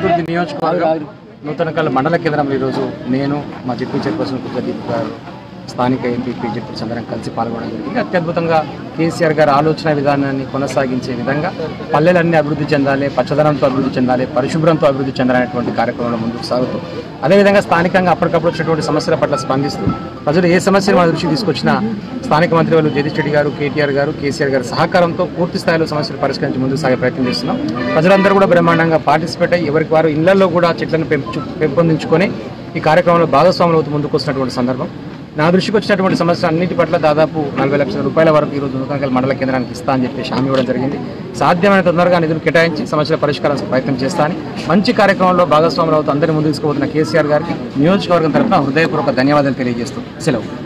దుర్గి నియోజకవర్గం నూతనకల్ మండల కేంద్రంలో ఈరోజు నేను మా జడ్పీ చైర్పర్సన్ కుజదీప్ గారు స్థానిక ఎంపీ జడ్పీ అందరం కలిసి పాల్గొనడం జరిగింది అత్యద్భుతంగా కేసీఆర్ గారి ఆలోచన విధానాన్ని కొనసాగించే విధంగా పల్లెలన్నీ అభివృద్ధి చెందాలి పచ్చదనంతో అభివృద్ధి చెందాలి పరిశుభ్రంతో అభివృద్ధి చెందాలనేటువంటి కార్యక్రమంలో ముందుకు సాగుతూ అదేవిధంగా స్థానికంగా అప్పటికప్పుడు వచ్చినటువంటి సమస్యల పట్ల స్పందిస్తూ ప్రజలు ఏ సమస్యను మన దృష్టికి తీసుకొచ్చినా స్థానిక మంత్రి వాళ్ళు జగదీష్ రెడ్డి గారు కేటీఆర్ గారు కేసీఆర్ గారి సహకారంతో పూర్తి స్థాయిలో సమస్యలు పరిష్కరించి ముందుకు సాగే ప్రయత్నం చేస్తున్నాం ప్రజలందరూ కూడా బ్రహ్మాండంగా పార్టిసిపేట్ అయ్యి ఎవరికి వారు ఇళ్లలో కూడా చెట్లను పెంచు పెంపొందించుకొని ఈ కార్యక్రమంలో భాగస్వాములు అవుతూ ముందుకు వస్తున్నటువంటి సందర్భం నా దృష్టికి వచ్చినటువంటి సమస్య అన్నిటి పట్ల దాదాపు నలభై లక్షల రూపాయల వరకు ఈరోజు నూతనకల్ మండల కేంద్రానికి ఇస్తా అని చెప్పి హామీ ఇవ్వడం జరిగింది సాధ్యమైన తొందరగా నిధులు కేటాయించి సమస్యల పరిష్కారానికి ప్రయత్నం చేస్తానని మంచి కార్యక్రమంలో భాగస్వాములు అవుతూ అందరినీ ముందుకు తీసుకుపోతున్న కేసీఆర్ గారికి నియోజకవర్గం తరఫున హృదయపూర్వక ధన్యవాదాలు తెలియజేస్తూ సెలవు